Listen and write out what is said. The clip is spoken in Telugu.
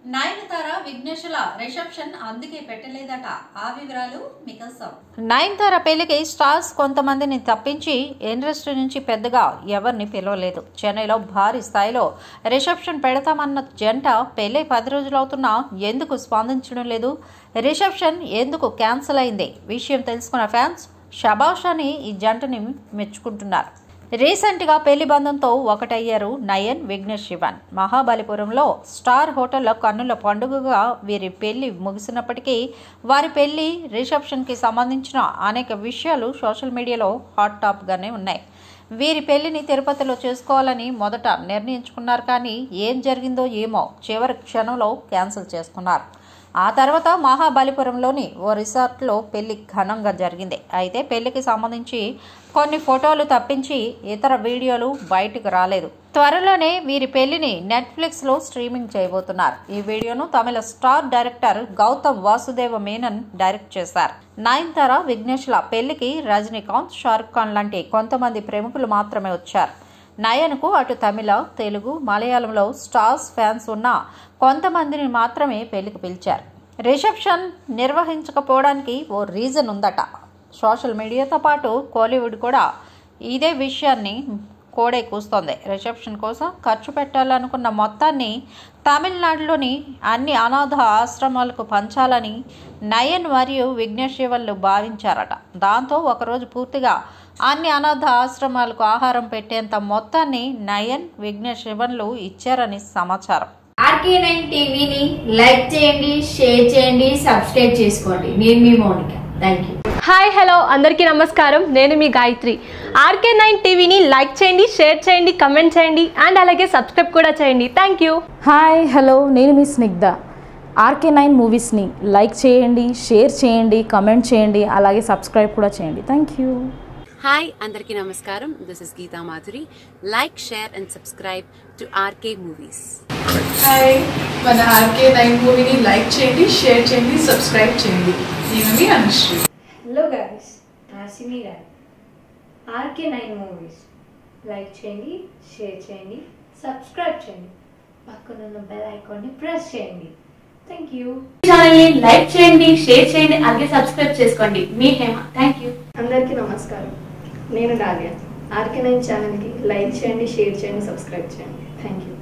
నయనతార విఘ్నేశుల రిసెప్షన్ అందుకే పెట్టలేదట ఆ వివరాలు మీకోసం నయనతార పెళ్లికి స్టార్స్ కొంతమందిని తప్పించి ఇండస్ట్రీ నుంచి పెద్దగా ఎవరిని పిలవలేదు చెన్నైలో భారీ స్థాయిలో రిసెప్షన్ పెడతామన్న జంట పెళ్లి పది రోజులు అవుతున్నా ఎందుకు స్పందించడం లేదు రిసెప్షన్ ఎందుకు క్యాన్సిల్ అయింది విషయం తెలుసుకున్న ఫ్యాన్స్ షబాష్ అని ఈ జంటని మెచ్చుకుంటున్నారు రీసెంట్గా పెళ్లి బంధంతో ఒకటయ్యారు నయన్ విఘ్నేష్ శివన్ మహాబలిపురంలో స్టార్ హోటల్లో కన్నుల పండుగగా వీరి పెళ్లి ముగిసినప్పటికీ వారి పెళ్లి రిసెప్షన్కి సంబంధించిన అనేక విషయాలు సోషల్ మీడియాలో హాట్ టాప్గానే ఉన్నాయి వీరి పెళ్లిని తిరుపతిలో చేసుకోవాలని మొదట నిర్ణయించుకున్నారు కానీ ఏం జరిగిందో ఏమో చివరి క్షణంలో క్యాన్సిల్ చేసుకున్నారు ఆ తర్వాత మహాబలిపురంలోని ఓ రిసార్ట్లో పెళ్లి ఘనంగా జరిగింది అయితే పెళ్లికి సంబంధించి కొన్ని ఫోటోలు తప్పించి ఇతర వీడియోలు బయటకు రాలేదు త్వరలోనే వీరి పెళ్లిని నెట్ఫ్లిక్స్లో స్ట్రీమింగ్ చేయబోతున్నారు ఈ వీడియోను తమిళ star director Gautham Vasudev Menon direct చేశారు నయనతార విఘ్నేష్ల పెళ్లికి రజనీకాంత్ షారుఖ్ ఖాన్ లాంటి కొంతమంది ప్రముఖులు మాత్రమే వచ్చారు నయన్కు అటు తమిళ తెలుగు మలయాళంలో స్టార్స్ ఫ్యాన్స్ ఉన్న కొంతమందిని మాత్రమే పెళ్లికి పిలిచారు రిసెప్షన్ నిర్వహించకపోవడానికి ఓ రీజన్ ఉందట సోషల్ మీడియాతో పాటు కోలీవుడ్ కూడా ఇదే విషయాన్ని కోడే కూస్తోంది రిసెప్షన్ కోసం ఖర్చు పెట్టాలనుకున్న మొత్తాన్ని తమిళనాడులోని అన్ని అనాథ ఆశ్రమాలకు పంచాలని నయన్ మరియు విఘ్నేష్ శివన్లు భావించారట దాంతో ఒకరోజు పూర్తిగా అన్ని అనాథ ఆశ్రమాలకు ఆహారం పెట్టేంత మొత్తాన్ని నయన్ విఘ్నేష్ శివన్లు ఇచ్చారని సమాచారం ఆర్కే నైన్ టీవీని లైక్ చేయండి షేర్ చేయండి సబ్స్క్రైబ్ చేసుకోండి నేను మీ Mounika thank you hi hello అందరికీ నమస్కారం నేను మీ గాయత్రి ఆర్కే నైన్ టీవీని లైక్ చేయండి షేర్ చేయండి కమెంట్ చేయండి అండ్ అలాగే సబ్స్క్రైబ్ కూడా చేయండి థ్యాంక్ యూ హాయ్ హలో నేను మీ స్నిగ్ధ ఆర్కే నైన్ మూవీస్ని లైక్ చేయండి షేర్ చేయండి కమెంట్ చేయండి అలాగే సబ్స్క్రైబ్ కూడా చేయండి థ్యాంక్ యూ హాయ్ అందరికీ నమస్కారం this is Geetha Madhuri like share and subscribe to RK movies hi మన ఆర్కే నైన్ మూవీని లైక్ చేయండి షేర్ చేయండి సబ్స్క్రైబ్ చేయండి నేను మీ అనుశ్రీ హలో గైస్ నాసిమి గారు ఆర్కే నైన్ మూవీస్ లైక్ చేయండి షేర్ చేయండి సబ్స్క్రైబ్ చేయండి పక్కనున్న బెల్ ఐకాన్ని ప్రెస్ చేయండి థ్యాంక్ యూ ఛానల్ని లైక్ చేయండి షేర్ చేయండి అలాగే సబ్స్క్రైబ్ చేసుకోండి మీ హేమ థ్యాంక్ యూ అందరికీ నమస్కారం నేను డాలియా ఆర్కే నైన్ ఛానల్కి లైక్ చేయండి షేర్ చేయండి సబ్స్క్రైబ్ చేయండి థ్యాంక్ యూ